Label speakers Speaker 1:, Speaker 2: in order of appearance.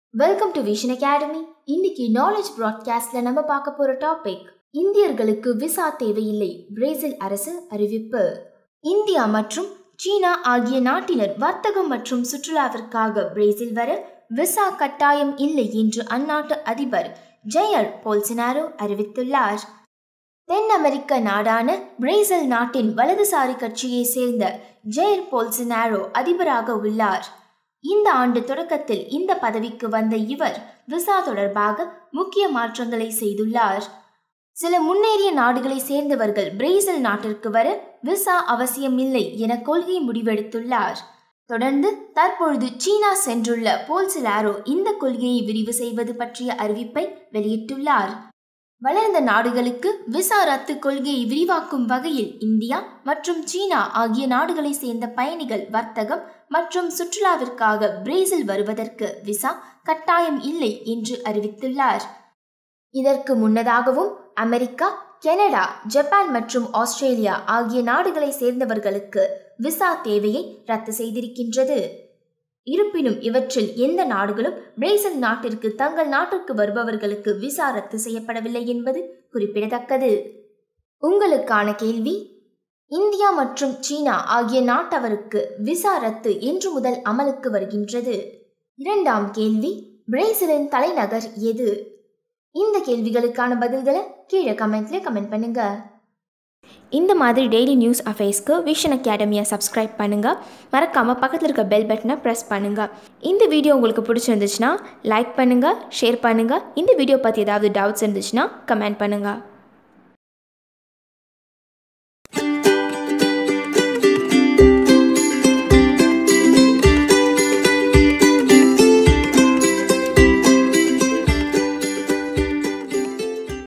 Speaker 1: welcome to vision academy இன்னைக்கு knowledge ப்ராட்காஸ்ட்ல நம்ம பார்க்க போற டாபிக் இந்தியர்களுக்கு விசா தேவையில்லை பிரேசில் அரசு அறிவிப்பு இந்தியா மற்றும் சீனா ஆகிய நாட்டினர் வர்த்தகம் மற்றும் சுற்றுலாவிற்காக பிரேசில் வர விசா கட்டாயம் இல்லை என்று அந்நாட்டு அதிபர் ஜெயர் போல்சனாரோ அறிவித்துள்ளார் தென் அமெரிக்க நாடான பிரேசில் நாட்டின் வலதுசாரி கட்சியை சேர்ந்த ஜெயர் போல்சனாரோ அதிபராக உள்ளார் இந்த ஆண்டு தொடக்கத்தில் இந்த பதவிக்கு வந்த இவர் விசா தொடர்பாக முக்கிய மாற்றங்களை செய்துள்ளார் சில முன்னேறிய நாடுகளை சேர்ந்தவர்கள் பிரேசில் நாட்டிற்கு வர விசா அவசியமில்லை என கொள்கை முடிவெடுத்துள்ளார் தொடர்ந்து தற்பொழுது சீனா சென்றுள்ள போல்சிலாரோ இந்த கொள்கையை விரிவு செய்வது பற்றிய அறிவிப்பை வெளியிட்டுள்ளார் வளர்ந்த நாடுகளுக்கு விசா ரத்து கொள்கையை விரிவாக்கும் வகையில் இந்தியா மற்றும் சீனா ஆகிய நாடுகளை சேர்ந்த பயணிகள் வர்த்தகம் மற்றும் சுற்றுலாவிற்காக பிரேசில் வருவதற்கு விசா கட்டாயம் இல்லை என்று அறிவித்துள்ளார் இதற்கு முன்னதாகவும் அமெரிக்கா கனடா ஜப்பான் மற்றும் ஆஸ்திரேலியா ஆகிய நாடுகளை சேர்ந்தவர்களுக்கு விசா தேவையை ரத்து செய்திருக்கின்றது இருப்பினும் இவற்றில் எந்த நாடுகளும் பிரேசில் நாட்டிற்கு தங்கள் நாட்டிற்கு வருபவர்களுக்கு விசா ரத்து செய்யப்படவில்லை என்பது குறிப்பிடத்தக்கது உங்களுக்கான கேள்வி இந்தியா மற்றும் சீனா ஆகிய நாட்டவருக்கு விசா ரத்து என்று முதல் அமலுக்கு வருகின்றது இரண்டாம் கேள்வி பிரேசிலின் தலைநகர் எது இந்த கேள்விகளுக்கான பதில்களை கீழே கமெண்ட்ல கமெண்ட் பண்ணுங்க இந்த மாதிரி டெய்லி நியூஸ் அஃபேர்ஸ்க்கு விஷன் அகாடமியை சப்ஸ்கிரைப் பண்ணுங்கள் மறக்காமல் பக்கத்தில் இருக்க பெல் பட்டனை ப்ரெஸ் பண்ணுங்கள் இந்த வீடியோ உங்களுக்கு பிடிச்சிருந்துச்சுன்னா லைக் பண்ணுங்கள் ஷேர் பண்ணுங்கள் இந்த வீடியோ பற்றி ஏதாவது டவுட்ஸ் இருந்துச்சுன்னா கமெண்ட் பண்ணுங்கள்